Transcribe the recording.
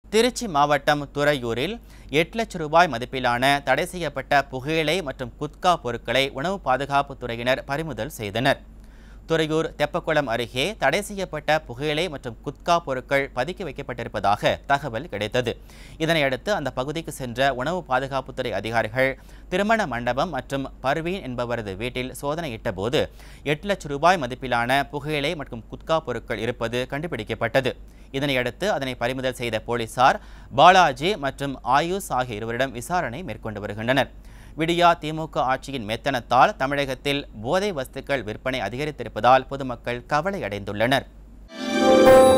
திருச்சி மாவட்டம் துறையூரில் எட்டு லட்சம் ரூபாய் மதிப்பிலான தடை செய்யப்பட்ட புகையிலை மற்றும் குட்கா பொருட்களை உணவு பாதுகாப்புத் துறையினர் பறிமுதல் செய்தனர் துறையூர் தெப்பக்குளம் அருகே தடை செய்யப்பட்ட புகையிலை மற்றும் குட்கா பொருட்கள் பதுக்கி வைக்கப்பட்டிருப்பதாக தகவல் கிடைத்தது இதனையடுத்து அந்த பகுதிக்கு சென்ற உணவு பாதுகாப்புத்துறை அதிகாரிகள் திருமண மண்டபம் மற்றும் பர்வீன் என்பவரது வீட்டில் சோதனையிட்ட போது எட்டு லட்சம் ரூபாய் மதிப்பிலான புகையிலை மற்றும் குட்கா பொருட்கள் இருப்பது கண்டுபிடிக்கப்பட்டது இதனையடுத்து அதனை பறிமுதல் செய்த போலீசார் பாலாஜி மற்றும் ஆயுஷ் ஆகிய இருவரிடம் விசாரணை மேற்கொண்டு வருகின்றனர் விடியா திமுக ஆட்சியின் மெத்தனத்தால் தமிழகத்தில் போதை வஸ்துக்கள் விற்பனை அதிகரித்திருப்பதால் பொதுமக்கள் கவலை அடைந்துள்ளனர்